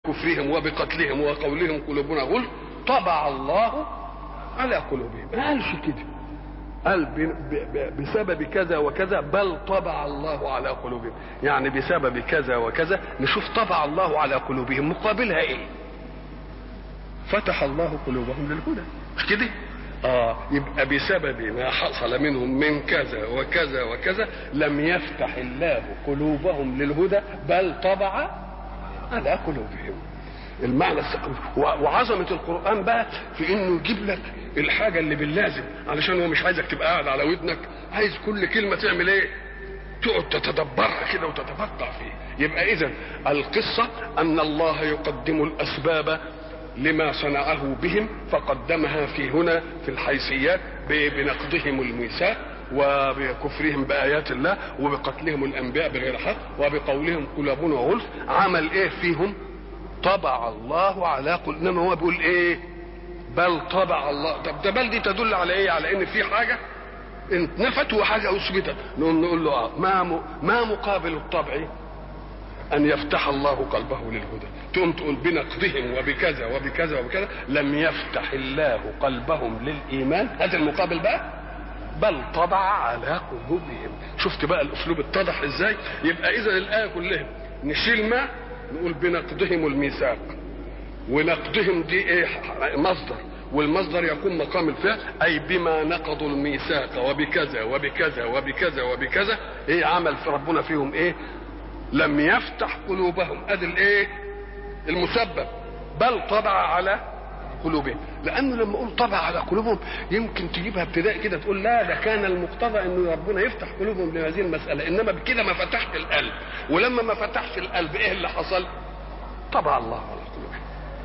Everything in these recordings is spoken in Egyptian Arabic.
بكفرهم وبقتلهم وقولهم قلوبنا غلف طبع الله على قلوبهم ما قالش كده قال بسبب كذا وكذا بل طبع الله على قلوبهم يعني بسبب كذا وكذا نشوف طبع الله على قلوبهم مقابلها ايه فتح الله قلوبهم للهدى مش كده اه يبقى بسبب ما حصل منهم من كذا وكذا وكذا لم يفتح الله قلوبهم للهدى بل طبع على قلوبهم المعنى وعظمة القرآن بقى في انه يجيب لك الحاجة اللي باللازم علشان هو مش عايزك تبقى قاعد على ودنك عايز كل كلمة تعمل ايه تقعد تتدبرها كده وتتفقع فيه يبقى اذا القصة ان الله يقدم الاسباب لما صنعه بهم فقدمها في هنا في الحيثيات بنقضهم الميثاق وبكفرهم بآيات الله وبقتلهم الأنبياء بغير حق وبقولهم قلوبنا غلف عمل إيه فيهم طبع الله على قل إنما هو بيقول إيه بل طبع الله طب ده بل دي تدل على إيه على إن في حاجة نفت وحاجة أثبتت نقول نقول له آه ما م... ما مقابل الطبع أن يفتح الله قلبه للهدى تقوم تقول بنقضهم وبكذا وبكذا وبكذا لم يفتح الله قلبهم للإيمان هذا المقابل بقى بل طبع على قلوبهم شفت بقى الأسلوب اتضح إزاي يبقى إذا الآية كلها نشيل ما نقول بنقضهم الميثاق ونقضهم دي إيه مصدر والمصدر يكون مقام الفعل أي بما نقضوا الميثاق وبكذا وبكذا وبكذا وبكذا إيه عمل في ربنا فيهم إيه لم يفتح قلوبهم ادي الايه المسبب بل طبع على قلوبهم لانه لما اقول طبع على قلوبهم يمكن تجيبها ابتداء كده تقول لا ده كان المقتضى انه ربنا يفتح قلوبهم لهذه المساله انما بكده ما فتحش القلب ولما ما فتحش القلب ايه اللي حصل طبع الله على قلوبهم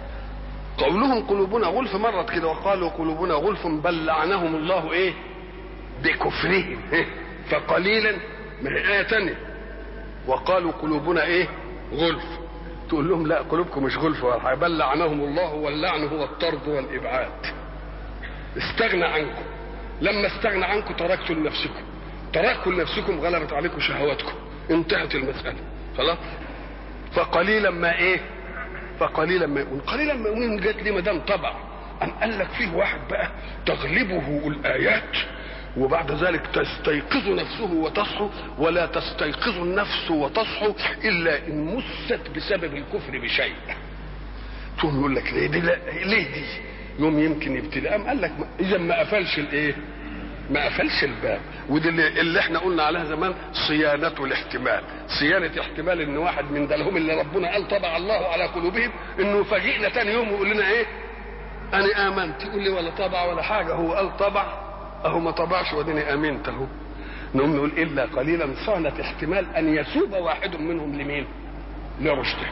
قولهم قلوبنا غلف مرت كده وقالوا قلوبنا غلف بل لعنهم الله ايه بكفرهم فقليلا ما هي ايه تانيه وقالوا قلوبنا ايه غلف تقول لهم لا قلوبكم مش غلف ولا حاجه بل لعنهم الله واللعن هو الطرد والابعاد استغنى عنكم لما استغنى عنكم تركتوا لنفسكم تركوا لنفسكم غلبت عليكم شهواتكم انتهت المساله خلاص فقليلا ما ايه فقليلا ما يؤمن قليلا ما يؤمن جت ليه ما دام طبع أم قال لك فيه واحد بقى تغلبه الآيات وبعد ذلك تستيقظ نفسه وتصحو ولا تستيقظ النفس وتصحو الا ان مست بسبب الكفر بشيء تقوم يقول لك ليه دي لا ليه دي يوم يمكن يبتدي قام قال لك اذا ما قفلش الايه ما قفلش الباب ودي اللي, اللي احنا قلنا عليها زمان صيانة الاحتمال صيانة احتمال ان واحد من دلهم اللي ربنا قال طبع الله على قلوبهم انه يفاجئنا تاني يوم ويقول لنا ايه انا امنت يقول لي ولا طبع ولا حاجة هو قال طبع اهو ما طبعش وديني امنت اهو نقوم نقول الا قليلا صانت احتمال ان يسوب واحد منهم لمين لرشده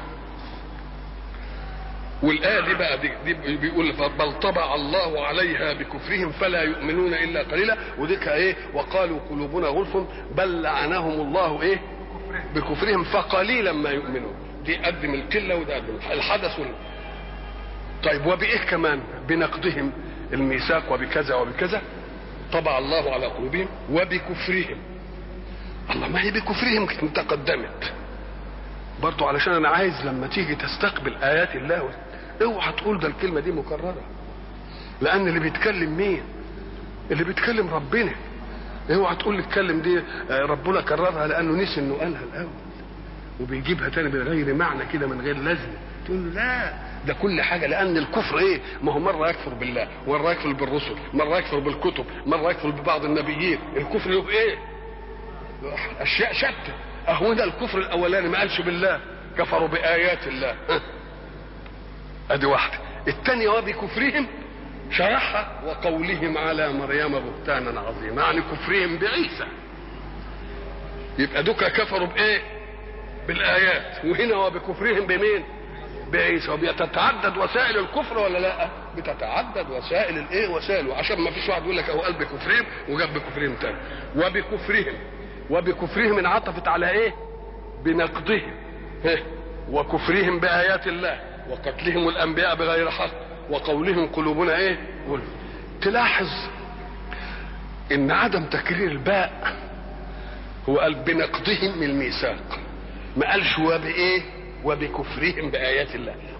والآية دي بقى دي, دي بيقول بل طبع الله عليها بكفرهم فلا يؤمنون إلا قليلا وديك إيه وقالوا قلوبنا غلف بل لعنهم الله إيه بكفرهم فقليلا ما يؤمنون دي قدم القلة وده قدم الحدث وال... طيب وبإيه كمان بنقضهم الميثاق وبكذا وبكذا طبع الله على قلوبهم وبكفرهم الله ما هي بكفرهم تقدمت برضو علشان انا عايز لما تيجي تستقبل ايات الله اوعى تقول ده الكلمه دي مكرره لان اللي بيتكلم مين اللي بيتكلم ربنا اوعى تقول لي اتكلم دي ربنا كررها لانه نسي انه قالها الاول وبيجيبها تاني بغير معنى كده من غير لازمه تقول له لا ده كل حاجه لان الكفر ايه ما هو مره يكفر بالله مره يكفر بالرسل مره يكفر بالكتب مره يكفر ببعض النبيين الكفر له ايه اشياء شتى اهو ده الكفر الاولاني ما قالش بالله كفروا بايات الله ادي واحده الثانيه وبكفرهم شرحها وقولهم على مريم بهتانا عظيما يعني كفرهم بعيسى يبقى دوكا كفروا بايه بالايات وهنا وبكفرهم بمين بعيسى وبتتعدد وسائل الكفر ولا لا بتتعدد وسائل الايه وسائله عشان ما فيش واحد يقول لك اهو قال بكفرهم وجاب بكفرهم تاني وبكفرهم وبكفرهم انعطفت على ايه بنقضهم وكفرهم بايات الله وقتلهم الانبياء بغير حق وقولهم قلوبنا ايه قل تلاحظ ان عدم تكرير الباء هو قال بنقضهم الميثاق ما قالش وبايه وبكفرهم بايات الله